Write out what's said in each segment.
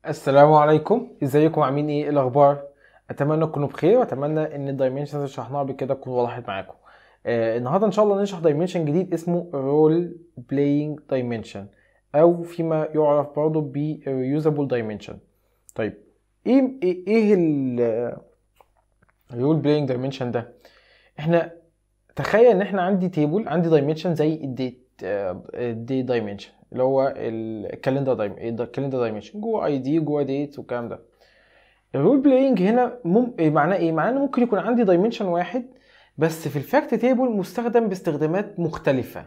السلام عليكم ازيكم عاملين ايه إيه الاخبار اتمنى تكونوا بخير واتمنى ان الدايمنشنز اللي شرحناها قبل كده تكون وضحت معاكم آه النهارده ان شاء الله نشرح دايمنشن جديد اسمه رول بلاينج دايمنشن او فيما يعرف برضه ب reusable دايمنشن طيب ايه ايه, إيه الرول بلاينج دايمنشن ده احنا تخيل ان احنا عندي تيبل عندي دايمنشن زي الديت الدي دايمنشن اللي هو الكالندر دايمنشن الكالندر دايمنشن جوه اي دي جوه ديت والكلام ده الرول بلاينج هنا مم... إيه معناه ايه معناه ان ممكن يكون عندي دايمنشن واحد بس في الفاكت تيبل مستخدم باستخدامات مختلفه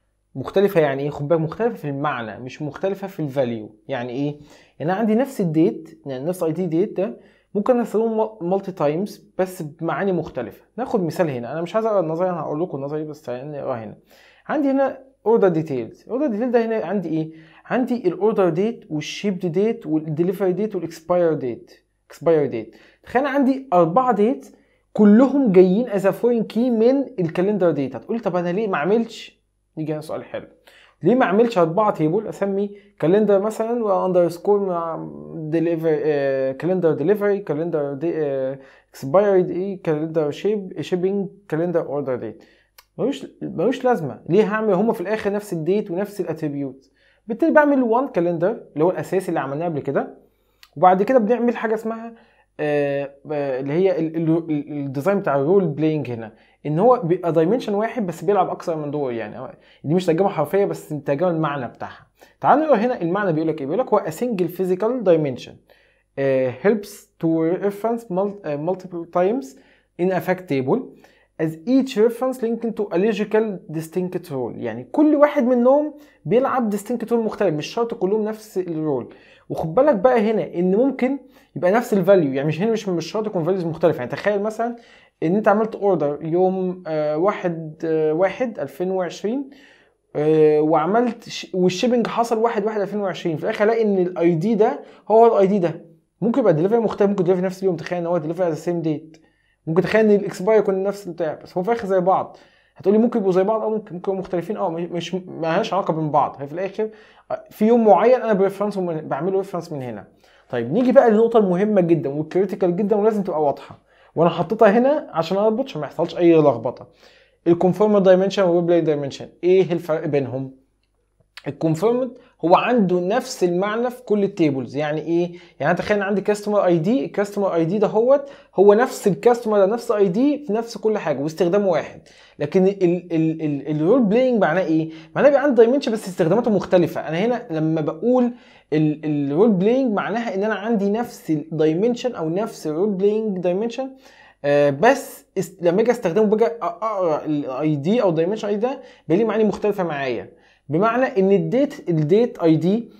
مختلفه يعني ايه خد بالك مختلفه في المعنى مش مختلفه في الفاليو يعني ايه يعني انا عندي نفس الديت يعني نفس اي دي ديت ده ممكن استخدمه مالتي تايمز بس بمعاني مختلفه ناخد مثال هنا انا مش عايز اقرا النظري انا هقول لكم النظري بس نقرا هنا عندي هنا اوردر ديتيلز اوردر ديتيل ده هنا عندي ايه عندي الاوردر ديت والشيبد ديت والدليفري ديت والاكسباير ديت اكسباير ديت تخيل عندي اربعه ديت كلهم جايين از فورين كي من الكالندر ديت هتقولي طب انا ليه ما اعملش نيجي هنا سؤال حلو ليه ما اعملش اربعه تيبل اسمي كالندر مثلا واندرسكور مع ديليفري كالندر ديليفري كالندر اكسباير دي كالندر شيب شيبنج كالندر اوردر ديت ملوش ملوش لازمه ليه هعمل هما في الاخر نفس الديت ونفس الاتريبيوت بالتالي بعمل وان كالندر اللي هو الاساسي اللي عملناه قبل كده وبعد كده بنعمل حاجه اسمها آه اللي هي الديزاين بتاع الرول بلاينج هنا ان هو بيبقى دايمنشن واحد بس بيلعب اكثر من دور يعني دي مش ترجمه حرفيه بس ترجمه المعنى بتاعها تعالوا نقرا هنا المعنى بيقول لك ايه بيقول لك هو a single physical dimension uh, helps to reference multiple times in a fact table as each reference linked to a logical distinct role يعني كل واحد منهم بيلعب distinct role مختلف مش شرط كلهم نفس الرول وخد بالك بقى هنا ان ممكن يبقى نفس الفاليو يعني مش هنا مش مش شرط يكون فاليوز مختلفه يعني تخيل مثلا ان انت عملت اوردر يوم آه واحد آه واحد 2020 آه وعملت والشيبنج حصل واحد واحد 2020 في الاخر الاقي ان الاي دي ده هو الاي دي ده ممكن يبقى ديليفري مختلف ممكن ديليفري نفس اليوم تخيل ان هو ديليفري على سيم ديت ممكن تخيل ان الاكسباير يكون نفس البتاع بس هو في الاخر زي بعض هتقولي ممكن يبقوا زي بعض او ممكن ممكن يبقوا مختلفين اه مش ما لهاش علاقه بين بعض هي في الاخر في يوم معين انا بريفرنس بعمله ريفرنس من هنا طيب نيجي بقى للنقطه المهمه جدا والكريتيكال جدا ولازم تبقى واضحه وانا حطيتها هنا عشان اربط عشان ما يحصلش اي لخبطه الكونفورمد دايمنشن والويب دايمنشن ايه الفرق بينهم الكونفيرمد هو عنده نفس المعنى في كل التيبلز يعني ايه يعني تخيل عندي كاستمر اي دي الكاستمر اي دي ده هو هو نفس الكاستمر ده نفس اي دي في نفس كل حاجه واستخدامه واحد لكن الرول بلاينج معناه ايه معناه بيبقى عندي دايمنشن بس استخداماته مختلفه انا هنا لما بقول الرول بلاينج معناها ان انا عندي نفس الدايمنشن او نفس الرول بلاينج دايمنشن آه بس لما اجي استخدمه باجي اقرا الاي دي او الدايمنشن اي ده بيبقى ليه معاني مختلفه معايا بمعنى ان الديت الديت اي دي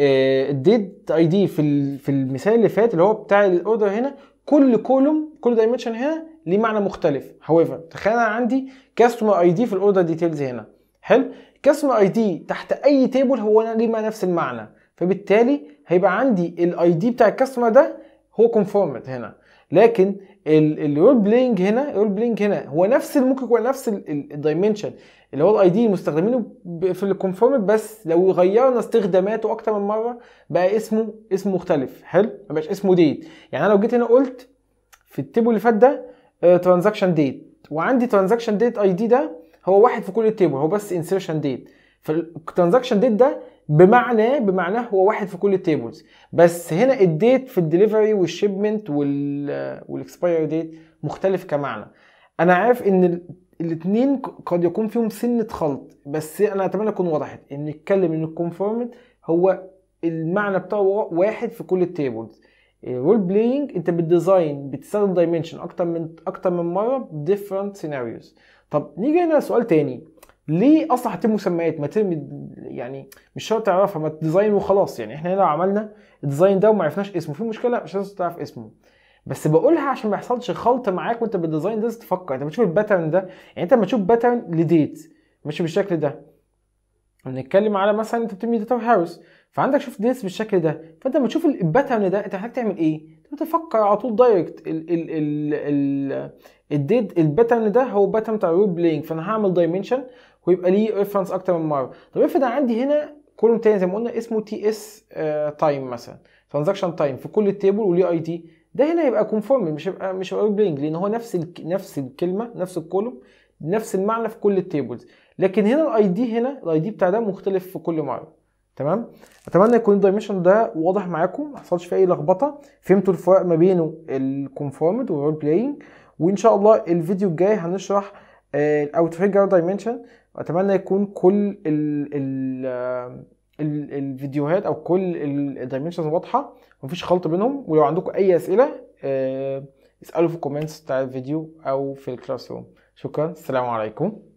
الديت اي دي في في المثال اللي فات اللي هو بتاع الاوردر هنا كل كولوم كل دايمنشن هنا ليه معنى مختلف هاويفر تخيل انا عندي كاستمر اي دي في الاوردر ديتيلز هنا حلو كاستمر اي دي تحت اي تيبل هو انا ليه نفس المعنى فبالتالي هيبقى عندي الاي دي بتاع الكاستمر ده هو كونفورمد هنا لكن الرول بلاينج هنا الرول بلاينج هنا هو نفس ممكن يكون نفس الدايمنشن اللي هو الاي دي المستخدمينه في الكونفورم بس لو غيرنا استخداماته اكتر من مره بقى اسمه اسمه مختلف حلو ما بقاش اسمه ديت يعني انا لو جيت هنا قلت في التيبل اللي فات ده ترانزاكشن ديت وعندي ترانزاكشن ديت اي دي ده هو واحد في كل التيبل هو بس انسيرشن ديت فالترانزاكشن ديت ده بمعنى بمعناه هو واحد في كل التيبلز بس هنا الديت في الدليفري والشيبمنت والاكسباير ديت مختلف كمعنى انا عارف ان الاثنين قد يكون فيهم سنه خلط بس انا اتمنى تكون وضحت ان نتكلم ان الكونفورمد هو المعنى بتاعه واحد في كل التيبلز رول بلاينج انت بالديزاين بتستخدم دايمنشن اكتر من اكتر من مره بديفرنت سيناريوز طب نيجي هنا سؤال تاني ليه اصلا هتم مسميات ما ترمي يعني مش شرط تعرفها ما تديزاين وخلاص يعني احنا هنا عملنا الديزاين ده وما عرفناش اسمه في مشكله مش لازم تعرف اسمه بس بقولها عشان ما يحصلش خلط معاك وانت بالديزاين ده تفكر انت بتشوف الباترن ده يعني انت لما تشوف باترن لديت ماشي بالشكل ده بنتكلم على مثلا انت بتبني داتا هاوس فعندك شوف ديتس بالشكل ده فانت لما تشوف الباترن ده انت محتاج تعمل ايه؟ انت تفكر على طول دايركت ال ال ال ال الديت الباترن ده هو باترن بتاع رول بلاينج فانا هعمل دايمنشن ويبقى ليه ريفرنس اكتر من مره طب افرض عندي هنا كولوم تاني زي ما قلنا اسمه تي اس تايم مثلا ترانزاكشن تايم في كل التيبل وليه اي دي ده هنا يبقى كونفورم مش هيبقى مش هيبقى بلينج لان هو نفس ال... نفس الكلمه نفس الكولوم نفس المعنى في كل التيبلز لكن هنا الاي دي هنا الاي دي بتاع ده مختلف في كل مره تمام اتمنى يكون الدايمنشن ده واضح معاكم ما حصلش فيه اي لخبطه فهمتوا الفرق ما بينه الكونفورمد والرول بلاينج وان شاء الله الفيديو الجاي هنشرح الاوتريجر دايمنشن اتمنى يكون كل ال ال الفيديوهات او كل الدايمنشنز واضحه مفيش خلط بينهم ولو عندكم اي اسئله اسالوا في الكومنتس بتاع الفيديو او في الكلاس روم شكرا السلام عليكم